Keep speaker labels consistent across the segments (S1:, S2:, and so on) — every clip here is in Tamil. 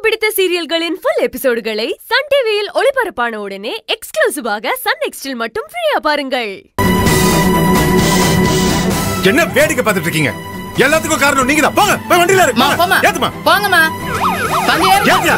S1: பிடித்த சீரியல்களின் ஃபுல் எபிசோடுகளை சன் டிவியில் ஒளிபரப்பான உடனே எக்ஸ்க்ளூசிவாக சன் நெக்ஸ்டில் மட்டும் ஃப்ரீயா பாருங்கள்
S2: என்ன வேடிக்கை பார்த்துட்டு இருக்கீங்க எல்லாத்துக்கும் காரணம் நீங்க தான் போங்க போய் வண்டியில இரு
S3: மா, போம்மா.
S2: போங்க. ஏத்துமா
S3: போங்கம்மா வந்து ஏறு.
S2: ஏத்தியா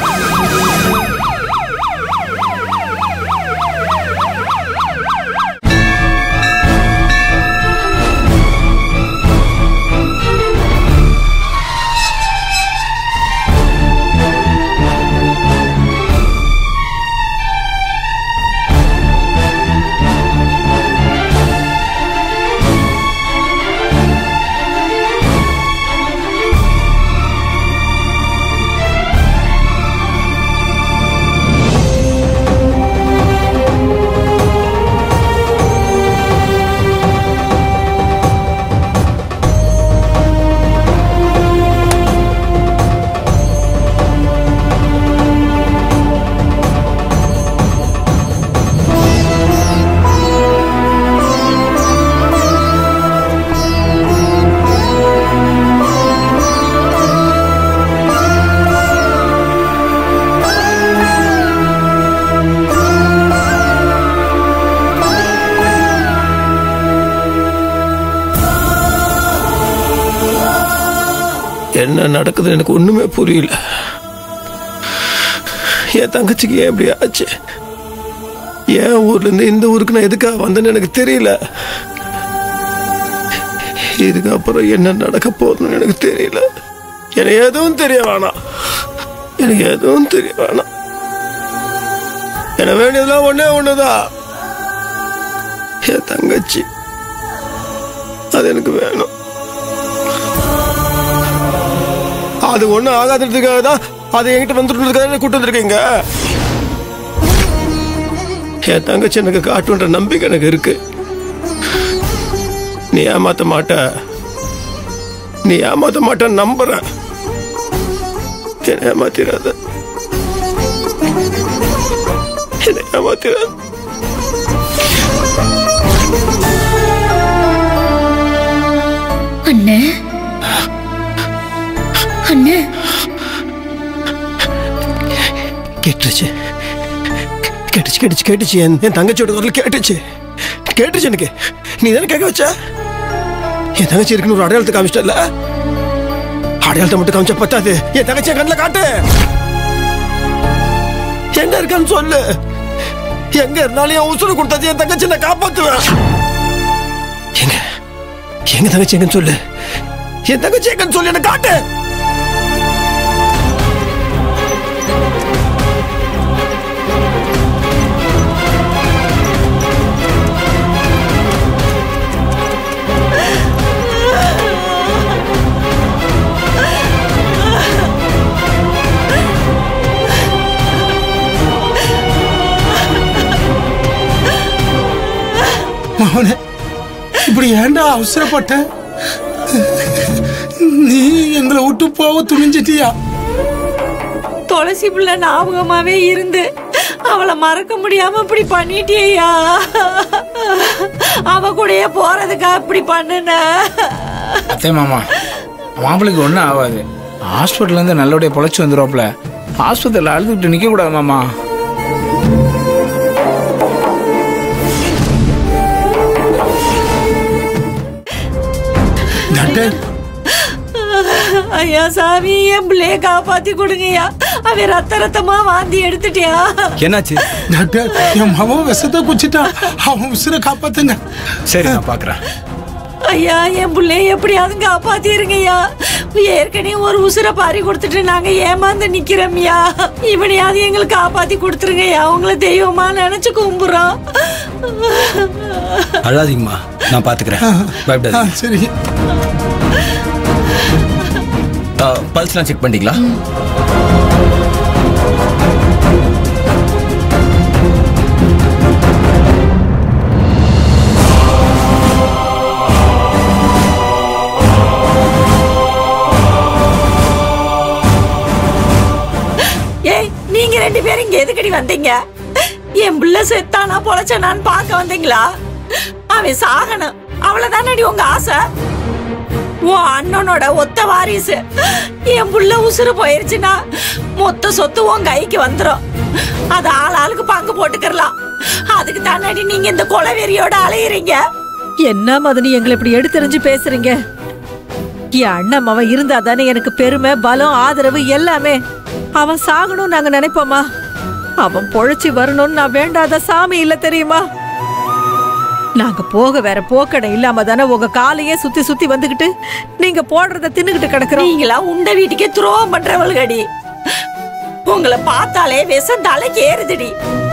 S4: என்ன நடக்குது எனக்கு ஒண்ணுமே புரியல என் தங்கச்சிக்கு ஏன் இப்படி ஆச்சு என் ஊர்ல இருந்து இந்த ஊருக்கு நான் எதுக்காக வந்தேன்னு எனக்கு தெரியல இதுக்கப்புறம் என்ன நடக்க போகுதுன்னு எனக்கு தெரியல எனக்கு எதுவும் தெரிய வேணாம் எனக்கு எதுவும் தெரிய வேணாம் எனக்கு வேண்டியதெல்லாம் ஒண்ணே ஒண்ணுதான் என் தங்கச்சி அது எனக்கு வேணும் அது ஒண்ணும் ஆகாததுக்காக தான் அது என்கிட்ட வந்துருக்கிறதுக்காக கூட்டு வந்திருக்கீங்க என் தங்கச்சி எனக்கு காட்டுன்ற நம்பிக்கை எனக்கு இருக்கு நீ ஏமாத்த மாட்ட நீ ஏமாத்த மாட்ட நம்புறேன் என்னை ஏமாத்திராத என்னை ஏமாத்திராத
S5: அண்ணே அண்ணே
S4: கேட்டுச்சு கேட்டுச்சு கேட்டுச்சு கேட்டுச்சு என் என் தங்கச்சியோட குரல் கேட்டுச்சு கேட்டுச்சு எனக்கு நீ தானே கேட்க வச்ச என் தங்கச்சி இருக்குன்னு ஒரு அடையாளத்தை காமிச்சிட்டல அடையாளத்தை மட்டும் காமிச்சா பத்தாது என் தங்கச்சி என் கண்ணில் காட்டு எங்க இருக்கான்னு சொல்லு எங்க இருந்தாலும் என் உசுறு கொடுத்தாச்சு என் தங்கச்சி நான் காப்பாத்துவேன் எங்க எங்க தங்கச்சி எங்கன்னு சொல்லு என் தங்கச்சி எங்கன்னு சொல்லு எனக்கு காட்டு
S6: மகனே இப்படி ஏன்டா அவசரப்பட்ட நீ எங்களை விட்டு போக துணிஞ்சிட்டியா
S7: துளசி பிள்ளை ஞாபகமாவே இருந்து அவளை மறக்க முடியாம இப்படி பண்ணிட்டியா அவ கூடயே போறதுக்கா இப்படி பண்ணுன
S3: அத்தை மாமா மாப்பிளைக்கு ஒன்றும் ஆகாது ஹாஸ்பிட்டல்ல இருந்து நல்லபடியாக பொழைச்சி வந்துடுவாப்புல ஆஸ்பத்திரியில் அழுதுகிட்டு நிற்க கூடாது மாமா
S6: டாக்டர்
S7: ஐயா சாமி என் பிள்ளைய காப்பாத்தி கொடுங்கய்யா அவன் ரத்த ரத்தமா வாந்தி எடுத்துட்டியா
S8: என்னாச்சு
S6: டாக்டர் என் மகன் விஷத்தை குச்சிட்டான் அவன் உசுரை காப்பாத்துங்க
S8: சரி நான் பாக்குறேன்
S7: ஐயா என் பிள்ளைய எப்படியாவது காப்பாத்திருங்கய்யா ஏற்கனவே ஒரு உசுரை பாரி கொடுத்துட்டு நாங்க ஏமாந்து நிக்கிறோம்யா இவனையாவது எங்களுக்கு காப்பாத்தி கொடுத்துருங்கய்யா உங்களை தெய்வமா நினைச்சு கும்புறோம்
S8: அழாதீங்கம்மா நான் பாத்துக்கிறேன்
S6: ஆ,
S8: பயப்படாதீங்க
S6: சரி
S8: பல்ஸ்லாம் செக் பண்ணிட்டீங்களா
S7: ஏய் நீங்க ரெண்டு பேரும் இங்க எதுக்கடி வந்தீங்க என் பிள்ளை செத்தானா பொழைச்சானான்னு பார்க்க வந்தீங்களா அவன் சாகணும் அவ்வளவுதானடி உங்க ஆசை உன் அண்ணனோட ஒத்த வாரிசு என் புள்ள உசுறு போயிருச்சுன்னா மொத்த சொத்து உன் கைக்கு வந்துரும் அது ஆள் ஆளுக்கு பங்கு போட்டுக்கிறலாம் அதுக்கு தானடி நீங்க இந்த கொலவெறியோட அலையுறீங்க
S5: என்ன மதனி எங்களை இப்படி எடுத்தெறிஞ்சு பேசுறீங்க என் அண்ணன் அவன் இருந்தா தானே எனக்கு பெருமை பலம் ஆதரவு எல்லாமே அவன் சாகணும் நாங்க நினைப்போமா அவன் பொழைச்சி வரணும்னு நான் வேண்டாத சாமி இல்ல தெரியுமா நாங்க போக வேற போக்கடை இல்லாம தானே உங்க காலையே சுத்தி சுத்தி வந்துகிட்டு நீங்க போடுறத தின்னுகிட்டு கிடக்குறோம்
S7: நீங்களா உண்ட வீட்டுக்கே துரோகம் பண்றவள்கடி உங்களை பார்த்தாலே விஷம் தலைக்கு ஏறுதுடி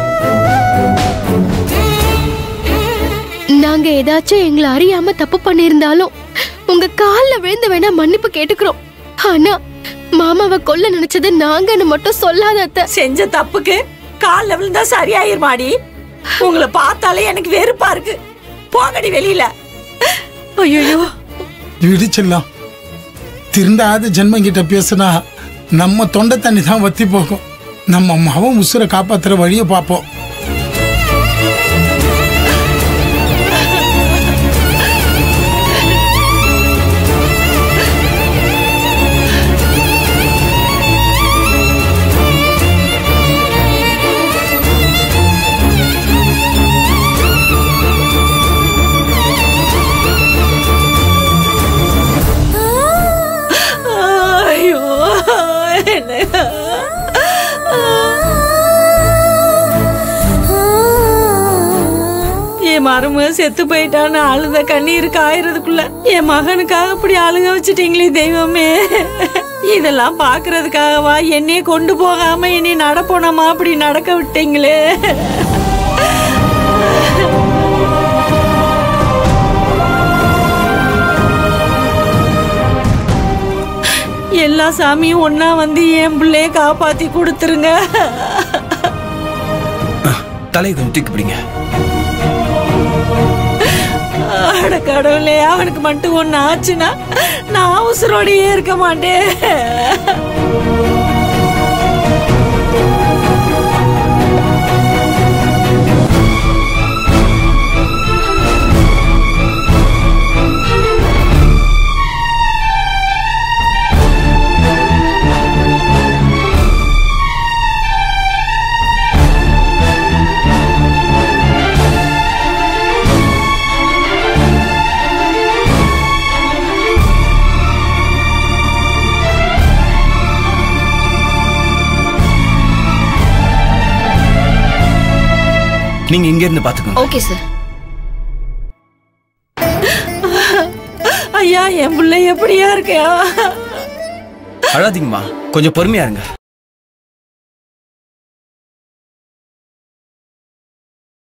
S9: நாங்க ஏதாச்சும் எங்களை அறியாம தப்பு பண்ணியிருந்தாலும் உங்க கால்ல விழுந்து வேணா மன்னிப்பு கேட்டுக்கிறோம் ஆனா மாமாவை கொல்ல நினைச்சது நாங்கன்னு மட்டும் சொல்லாத அத்தை
S7: செஞ்ச தப்புக்கு கால்ல விழுந்தா சரியாயிருமாடி உங்களை பார்த்தாலே எனக்கு வெறுப்பா இருக்கு போங்கடி வெளியில
S5: ஐயோ
S6: விடிச்சிடலாம் திருந்தாத ஜென்மங்கிட்ட பேசுனா நம்ம தொண்டை தண்ணி தான் வத்தி போகும் நம்ம மகன் உசுரை காப்பாத்துற வழியை பார்ப்போம்
S7: ஐயோ என்ன என் மருமக செத்து போயிட்டான்னு அழுத கண்ணீர் காயறதுக்குள்ள என் மகனுக்காக இப்படி அழுக வச்சுட்டீங்களே தெய்வமே இதெல்லாம் பாக்குறதுக்காகவா என்னைய கொண்டு போகாம என்னை நடப்போனமா அப்படி நடக்க விட்டீங்களே எல்லா சாமியும் ஒன்னா வந்து என் பிள்ளைய காப்பாத்தி கொடுத்துருங்க
S8: தலையை கொஞ்சம் தூக்கி பிடிங்க
S7: அட கடவுளே அவனுக்கு மட்டும் ஒண்ணு ஆச்சுன்னா நான் உசுரோடையே இருக்க மாட்டேன்
S8: நீங்க இங்க இருந்து பாத்துக்கோங்க
S9: ஓகே சார்
S7: ஐயா என் பிள்ளை எப்படியா இருக்கியா
S8: அழாதீங்கம்மா கொஞ்சம் பொறுமையா இருங்க